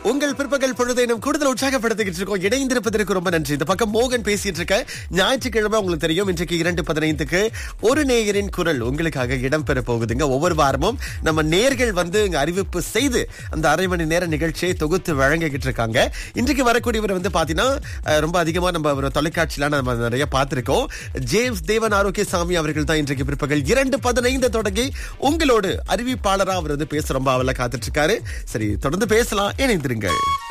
உங்கள் பிற்பகல் பொழுதை நம்ம கூடுதல் உற்சாகப்படுத்திக்கிட்டு இருக்கோம் இணைந்திருப்பதற்கு ரொம்ப நன்றி இந்த பக்கம் மோகன் பேசிட்டு இருக்க ஞாயிற்றுக்கிழமை உங்களுக்கு தெரியும் இன்றைக்கு இரண்டு பதினைந்துக்கு ஒரு நேயரின் குரல் உங்களுக்காக இடம்பெற போகுதுங்க ஒவ்வொரு வாரமும் நம்ம நேர்கள் வந்து இங்க அறிவிப்பு செய்து அந்த அரை மணி நேர நிகழ்ச்சியை தொகுத்து வழங்கிக்கிட்டு இருக்காங்க இன்றைக்கு வரக்கூடியவர் வந்து பாத்தீங்கன்னா அஹ், ரொம்ப அதிகமா நம்ம ஒரு தொலைக்காட்சியில நம்ம நிறைய பார்த்திருக்கோம் ஜேம்ஸ் தேவன் ஆரோக்கியசாமி அவர்கள் தான் இன்றைக்கு பிற்பகல் இரண்டு பதினைந்து தொடங்கி உங்களோடு அறிவிப்பாளரா அவர் வந்து பேச ரொம்ப அவல காத்துட்டு இருக்காரு சரி தொடர்ந்து பேசலாம் இணைந்திருங்கள்